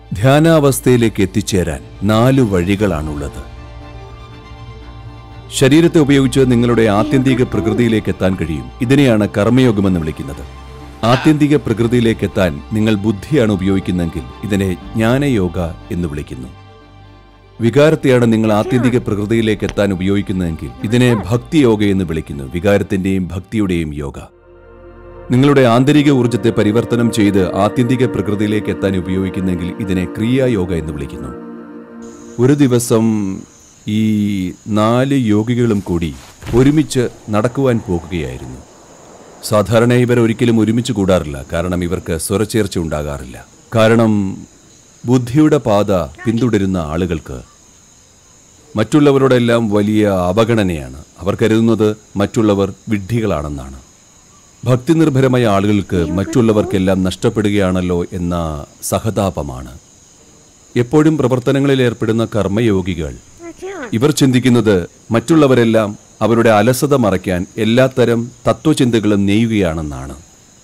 ധ്യാനാവസ്ഥയിലേക്ക് എത്തിച്ചേരാൻ നാലു വഴികളാണുള്ളത് ശരീരത്തെ ഉപയോഗിച്ച് നിങ്ങളുടെ ആത്യന്തിക പ്രകൃതിയിലേക്ക് എത്താൻ കഴിയും ഇതിനെയാണ് കർമ്മയോഗമെന്ന് വിളിക്കുന്നത് ആത്യന്തിക പ്രകൃതിയിലേക്ക് എത്താൻ നിങ്ങൾ ബുദ്ധിയാണ് ഉപയോഗിക്കുന്നതെങ്കിൽ ഇതിനെ ജ്ഞാനയോഗ എന്ന് വിളിക്കുന്നു വികാരത്തെയാണ് നിങ്ങൾ ആത്യന്തിക പ്രകൃതിയിലേക്ക് എത്താൻ ഉപയോഗിക്കുന്നതെങ്കിൽ ഇതിനെ ഭക്തിയോഗ എന്ന് വിളിക്കുന്നു വികാരത്തിന്റെയും ഭക്തിയുടെയും യോഗ നിങ്ങളുടെ ആന്തരിക ഊർജത്തെ പരിവർത്തനം ചെയ്ത് ആത്യന്തിക പ്രകൃതിയിലേക്ക് എത്താൻ ഉപയോഗിക്കുന്നെങ്കിൽ ഇതിനെ ക്രിയായോഗ എന്ന് വിളിക്കുന്നു ഒരു ദിവസം ഈ നാല് യോഗികളും കൂടി ഒരുമിച്ച് നടക്കുവാൻ പോകുകയായിരുന്നു സാധാരണ ഇവർ ഒരിക്കലും ഒരുമിച്ച് കൂടാറില്ല കാരണം ഇവർക്ക് സ്വരച്ചേർച്ച ഉണ്ടാകാറില്ല കാരണം ബുദ്ധിയുടെ പാത പിന്തുടരുന്ന ആളുകൾക്ക് മറ്റുള്ളവരോടെല്ലാം വലിയ അവഗണനയാണ് അവർ കരുതുന്നത് മറ്റുള്ളവർ വിഡ്ഢികളാണെന്നാണ് ഭക്തി നിർഭരമായ ആളുകൾക്ക് മറ്റുള്ളവർക്കെല്ലാം നഷ്ടപ്പെടുകയാണല്ലോ എന്ന സഹതാപമാണ് എപ്പോഴും പ്രവർത്തനങ്ങളിൽ ഏർപ്പെടുന്ന കർമ്മയോഗികൾ ഇവർ ചിന്തിക്കുന്നത് മറ്റുള്ളവരെല്ലാം അവരുടെ അലസത മറയ്ക്കാൻ എല്ലാത്തരം തത്വചിന്തകളും നെയ്യുകയാണെന്നാണ്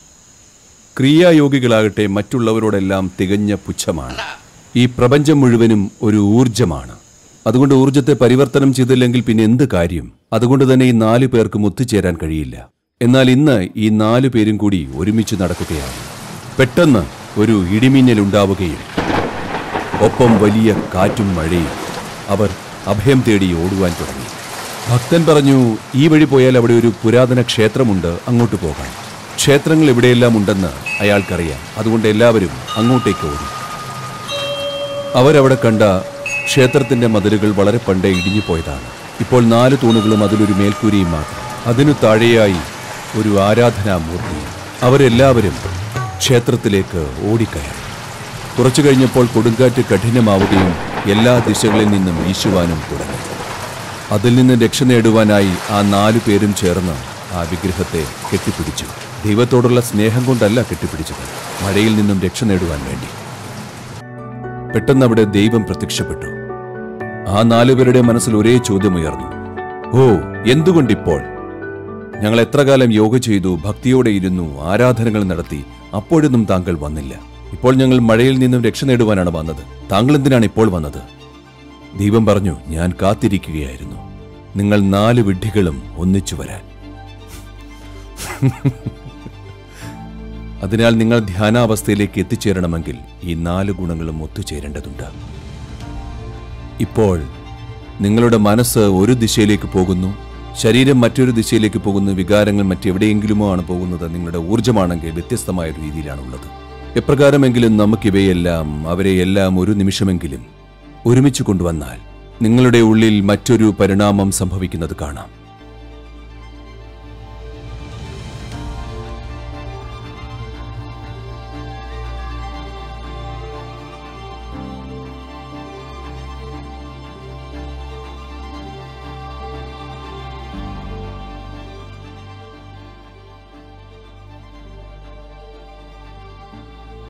ക്രിയായോഗികളാകട്ടെ മറ്റുള്ളവരോടെല്ലാം തികഞ്ഞ പുച്ഛമാണ് ഈ പ്രപഞ്ചം മുഴുവനും ഒരു ഊർജമാണ് അതുകൊണ്ട് ഊർജത്തെ പരിവർത്തനം ചെയ്തില്ലെങ്കിൽ പിന്നെ എന്ത് കാര്യം അതുകൊണ്ട് തന്നെ ഈ നാലു പേർക്കും ഒത്തുചേരാൻ കഴിയില്ല എന്നാൽ ഇന്ന് ഈ നാലു പേരും കൂടി ഒരുമിച്ച് നടക്കുകയാണ് പെട്ടെന്ന് ഒരു ഇടിമിന്നൽ ഉണ്ടാവുകയും ഒപ്പം വലിയ കാറ്റും മഴയും അവർ അഭയം തേടി ഓടുവാൻ തുടങ്ങി ഭക്തൻ പറഞ്ഞു ഈ വഴി പോയാൽ അവിടെ ഒരു പുരാതന ക്ഷേത്രമുണ്ട് അങ്ങോട്ട് പോകാം ക്ഷേത്രങ്ങൾ എവിടെയെല്ലാം ഉണ്ടെന്ന് അയാൾക്കറിയാം അതുകൊണ്ട് എല്ലാവരും അങ്ങോട്ടേക്ക് ഓടി അവരവിടെ കണ്ട ക്ഷേത്രത്തിന്റെ മതിലുകൾ വളരെ പണ്ടേ ഇടിഞ്ഞു പോയതാണ് ഇപ്പോൾ നാല് തൂണുകളും അതിലൊരു മേൽക്കൂരയും മാത്രം അതിനു താഴെയായി ഒരു ആരാധനാമൂർത്തി അവരെല്ലാവരും ക്ഷേത്രത്തിലേക്ക് ഓടിക്കയറി കുറച്ചു കഴിഞ്ഞപ്പോൾ കൊടുങ്കാറ്റ് കഠിനമാവുകയും എല്ലാ ദിശകളിൽ നിന്നും വീശുവാനും തുടങ്ങി അതിൽ നിന്ന് രക്ഷ നേടുവാനായി ആ നാലു പേരും ചേർന്ന് ആ വിഗ്രഹത്തെ കെട്ടിപ്പിടിച്ചു ദൈവത്തോടുള്ള സ്നേഹം കൊണ്ടല്ല കെട്ടിപ്പിടിച്ചത് മഴയിൽ നിന്നും രക്ഷ നേടുവാൻ വേണ്ടി പെട്ടെന്ന് അവിടെ ദൈവം പ്രത്യക്ഷപ്പെട്ടു ആ നാലുപേരുടെ മനസ്സിൽ ഒരേ ചോദ്യമുയർന്നു ഓ എന്തുകൊണ്ടിപ്പോൾ ഞങ്ങൾ എത്ര കാലം യോഗ ചെയ്തു ഭക്തിയോടെ ഇരുന്നു ആരാധനകൾ നടത്തി അപ്പോഴൊന്നും താങ്കൾ വന്നില്ല ഇപ്പോൾ ഞങ്ങൾ മഴയിൽ നിന്നും രക്ഷ നേടുവാനാണ് വന്നത് താങ്കൾ എന്തിനാണ് ഇപ്പോൾ വന്നത് ദൈവം പറഞ്ഞു ഞാൻ കാത്തിരിക്കുകയായിരുന്നു നിങ്ങൾ നാല് വിഡ്ഢികളും ഒന്നിച്ചു വരാൻ അതിനാൽ നിങ്ങൾ ധ്യാനാവസ്ഥയിലേക്ക് എത്തിച്ചേരണമെങ്കിൽ ഈ നാല് ഗുണങ്ങളും ഒത്തുചേരേണ്ടതുണ്ട് ഇപ്പോൾ നിങ്ങളുടെ മനസ്സ് ഒരു ദിശയിലേക്ക് പോകുന്നു ശരീരം മറ്റൊരു ദിശയിലേക്ക് പോകുന്നു വികാരങ്ങൾ മറ്റെവിടെയെങ്കിലുമോ ആണ് പോകുന്നത് നിങ്ങളുടെ ഊർജ്ജമാണെങ്കിൽ വ്യത്യസ്തമായ ഒരു രീതിയിലാണുള്ളത് എപ്രകാരമെങ്കിലും നമുക്കിവയെല്ലാം അവരെയെല്ലാം ഒരു നിമിഷമെങ്കിലും ഒരുമിച്ച് കൊണ്ടുവന്നാൽ നിങ്ങളുടെ ഉള്ളിൽ മറ്റൊരു പരിണാമം സംഭവിക്കുന്നത് കാണാം